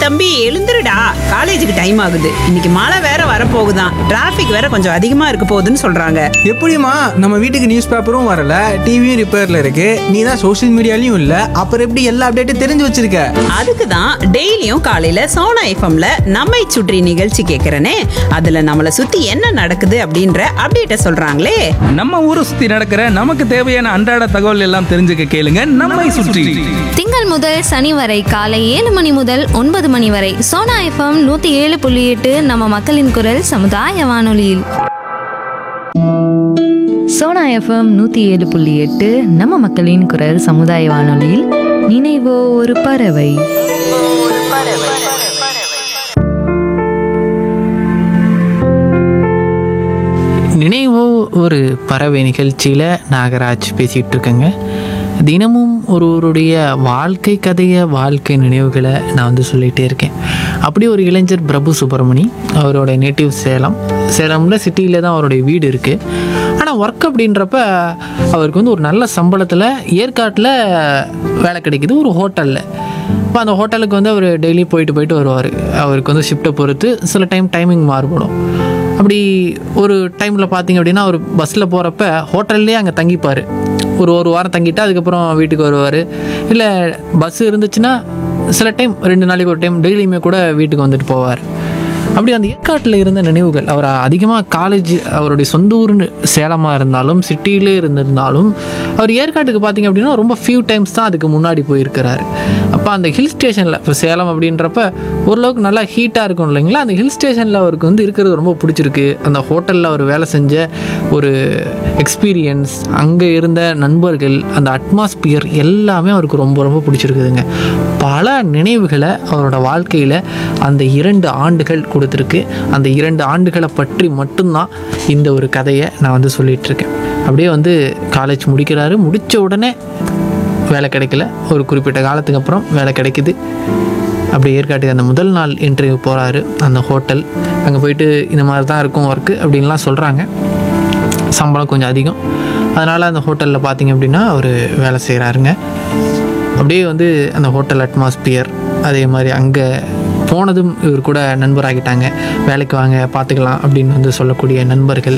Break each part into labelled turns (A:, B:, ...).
A: தம்பி எழுந்துருடா காலேஜுக்கு டைம் ஆகுது இன்னைக்கு மழை வேற வரப்போகுதாம் டிராஃபிக் வேற கொஞ்சம் அதிகமா இருக்க போகுதுன்னு சொல்றாங்க
B: எப்படிம்மா நம்ம வீட்டுக்கு நியூஸ் பேப்பரும் வரல டிவியும் ரிப்பேர்ல இருக்கு நீ தான் சோஷியல் மீடியாலையும் இல்ல அப்புறம் எப்படி எல்லா அப்டேட்டும் தெரிஞ்சு வச்சிருக்க
A: அதுக்கு தான் டெய்லியும் காலையில சோனா எஃப்எம்ல நம்மை சுற்றி நிகழ்ச்சி கேட்கறனே அதுல நம்மளை சுத்தி என்ன நடக்குது அப்படின்ற அப்டேட்ட சொல்றாங்களே
C: நம்ம ஊரை சுத்தி நடக்கிற நமக்கு தேவையான அன்றாட தகவல் எல்லாம் தெரிஞ்சுக்க கேளுங்க நம்மை சுற்றி
D: திங்கள் முதல் சனி வரை காலை ஏழு மணி முதல் ஒன்பது மணி வரை சோனா எஃப்எம் நூத்தி ஏழு புள்ளி எட்டு நம்ம மக்களின் குரல் சமுதாய வானொலியில்
E: சோனா எஃப்எம் நூற்றி ஏழு புள்ளி எட்டு நம்ம மக்களின் குரல் சமுதாய வானொலியில் நினைவோ ஒரு பறவை
F: நினைவோ ஒரு பறவை நிகழ்ச்சியில் நாகராஜ் பேசிகிட்டு இருக்கேங்க தினமும் ஒருவருடைய வாழ்க்கை கதையை வாழ்க்கை நினைவுகளை நான் வந்து சொல்லிகிட்டே இருக்கேன் அப்படி ஒரு இளைஞர் பிரபு சுப்பிரமணி அவரோட நேட்டிவ் சேலம் சேலமில் சிட்டியில் தான் அவருடைய வீடு இருக்குது ஆனால் ஒர்க் அப்படின்றப்ப அவருக்கு வந்து ஒரு நல்ல சம்பளத்தில் ஏற்காட்டில் வேலை கிடைக்குது ஒரு ஹோட்டலில் இப்போ அந்த ஹோட்டலுக்கு வந்து அவர் டெய்லி போயிட்டு போயிட்டு வருவார் அவருக்கு வந்து ஷிஃப்ட்டை பொறுத்து சில டைம் டைமிங் மாறுபடும் அப்படி ஒரு டைமில் பார்த்தீங்க அப்படின்னா அவர் பஸ்ஸில் போகிறப்ப ஹோட்டல்லே அங்கே தங்கிப்பார் ஒரு ஒரு வாரம் தங்கிட்டு அதுக்கப்புறம் வீட்டுக்கு வருவார் இல்லை பஸ் இருந்துச்சுன்னா சில டைம் ரெண்டு நாளைக்கு ஒரு டைம் டெய்லியுமே கூட வீட்டுக்கு வந்துட்டு போவார் அப்படி அந்த ஏற்காட்டில் இருந்த நினைவுகள் அவர் அதிகமாக காலேஜ் அவருடைய சொந்த ஊர்னு சேலமாக இருந்தாலும் சிட்டியிலே இருந்திருந்தாலும் அவர் ஏற்காட்டுக்கு பார்த்தீங்க அப்படின்னா ரொம்ப ஃபியூ டைம்ஸ் தான் அதுக்கு முன்னாடி போயிருக்கிறாரு அப்போ அந்த ஹில் ஸ்டேஷனில் இப்போ சேலம் அப்படின்றப்ப ஓரளவுக்கு நல்லா ஹீட்டாக இருக்கும் இல்லைங்களா அந்த ஹில் ஸ்டேஷனில் அவருக்கு வந்து இருக்கிறது ரொம்ப பிடிச்சிருக்கு அந்த ஹோட்டலில் அவர் வேலை செஞ்ச ஒரு எக்ஸ்பீரியன்ஸ் அங்கே இருந்த நண்பர்கள் அந்த அட்மாஸ்பியர் எல்லாமே அவருக்கு ரொம்ப ரொம்ப பிடிச்சிருக்குதுங்க பல நினைவுகளை அவரோட வாழ்க்கையில் அந்த இரண்டு ஆண்டுகள் கொடுத்துருக்கு அந்த இரண்டு ஆண்டுகளை பற்றி மட்டும்தான் இந்த ஒரு கதையை நான் வந்து சொல்லிட்டு இருக்கேன் அப்படியே வந்து காலேஜ் முடிக்கிறாரு முடித்த உடனே வேலை கிடைக்கல ஒரு குறிப்பிட்ட காலத்துக்கு அப்புறம் வேலை கிடைக்குது அப்படி ஏற்காட்டுக்கு அந்த முதல் நாள் இன்டர்வியூ போகிறாரு அந்த ஹோட்டல் அங்கே போயிட்டு இந்த மாதிரி தான் இருக்கும் ஒர்க்கு அப்படின்லாம் சொல்கிறாங்க சம்பளம் கொஞ்சம் அதிகம் அதனால் அந்த ஹோட்டலில் பார்த்தீங்க அப்படின்னா அவர் வேலை செய்கிறாருங்க அப்படியே வந்து அந்த ஹோட்டல் அட்மாஸ்பியர் அதே மாதிரி அங்கே போனதும் இவர் கூட நண்பராகிட்டாங்க வேலைக்கு வாங்க பார்த்துக்கலாம் அப்படின்னு வந்து சொல்லக்கூடிய நண்பர்கள்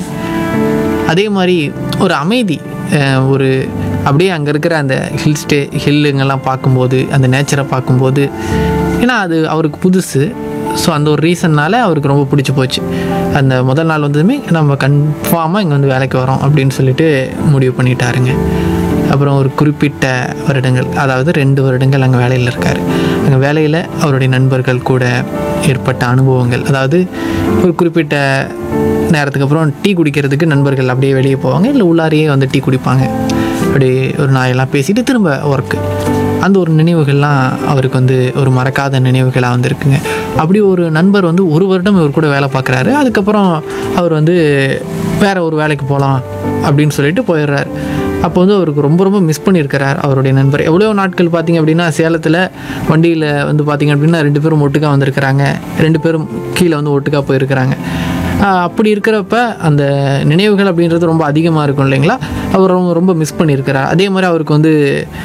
F: அதே மாதிரி ஒரு அமைதி அஹ் ஒரு அப்படியே அங்கே இருக்கிற அந்த ஹில் ஸ்டே ஹில்லுங்கெல்லாம் பார்க்கும்போது அந்த நேச்சரை பார்க்கும்போது ஏன்னா அது அவருக்கு புதுசு ஸோ அந்த ஒரு ரீசன்னால் அவருக்கு ரொம்ப பிடிச்சி போச்சு அந்த முதல் நாள் வந்ததுமே நம்ம கன்ஃபார்மாக இங்கே வந்து வேலைக்கு வரோம் அப்படின்னு சொல்லிட்டு முடிவு பண்ணிட்டாருங்க அப்புறம் ஒரு குறிப்பிட்ட வருடங்கள் அதாவது ரெண்டு வருடங்கள் அங்கே வேலையில் இருக்கார் அங்கே வேலையில் அவருடைய நண்பர்கள் கூட ஏற்பட்ட அனுபவங்கள் அதாவது ஒரு குறிப்பிட்ட நேரத்துக்கு அப்புறம் டீ குடிக்கிறதுக்கு நண்பர்கள் அப்படியே வெளியே போவாங்க இல்லை உள்ளாரையே வந்து டீ குடிப்பாங்க அப்படியே ஒரு நாயெல்லாம் பேசிட்டு திரும்ப ஒர்க்கு அந்த ஒரு நினைவுகள்லாம் அவருக்கு வந்து ஒரு மறக்காத நினைவுகளாக வந்திருக்குங்க அப்படி ஒரு நண்பர் வந்து ஒரு வருடம் இவர் கூட வேலை பார்க்குறாரு அதுக்கப்புறம் அவர் வந்து வேற ஒரு வேலைக்கு போகலாம் அப்படின்னு சொல்லிட்டு போயிடுறாரு அப்போ வந்து அவருக்கு ரொம்ப ரொம்ப மிஸ் பண்ணியிருக்கிறார் அவருடைய நண்பர் எவ்வளோ நாட்கள் பார்த்தீங்க அப்படின்னா சேலத்தில் வண்டியில் வந்து பார்த்தீங்க அப்படின்னா ரெண்டு பேரும் ஒட்டுக்கா வந்திருக்கிறாங்க ரெண்டு பேரும் கீழே வந்து ஒட்டுக்கா போயிருக்கிறாங்க ஆஹ் அப்படி இருக்கிறப்ப அந்த நினைவுகள் அப்படின்றது ரொம்ப அதிகமாக இருக்கும் இல்லைங்களா அவர் ரொம்ப ரொம்ப மிஸ் பண்ணியிருக்கிறார் அதே மாதிரி அவருக்கு வந்து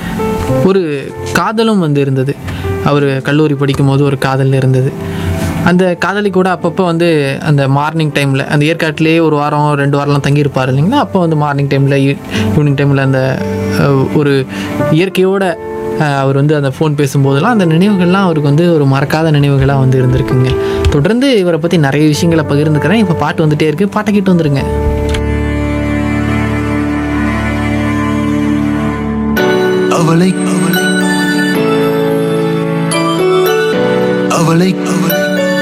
F: ஒரு காதலும் வந்து இருந்தது அவர் கல்லூரி படிக்கும் போது ஒரு காதல் இருந்தது அந்த காதலி கூட அப்பப்போ வந்து அந்த மார்னிங் டைமில் அந்த ஏற்காட்டிலேயே ஒரு வாரம் ரெண்டு வாரம்லாம் தங்கியிருப்பார் இல்லைங்களா அப்போ வந்து மார்னிங் டைமில் ஈவினிங் டைமில் அந்த அஹ், ஒரு இயற்கையோட அஹ், அவர் வந்து அந்த ஃபோன் பேசும்போதெல்லாம் அந்த நினைவுகள்லாம் அவருக்கு வந்து ஒரு மறக்காத நினைவுகளாக வந்து இருந்திருக்குங்க தொடர்ந்து இவரை பற்றி நிறைய விஷயங்களை பகிர்ந்துக்கிறேன் இப்போ பாட்டு வந்துட்டே இருக்கு பாட்டை கேட்டு வந்துருங்க
G: அவளை அவளை அவளை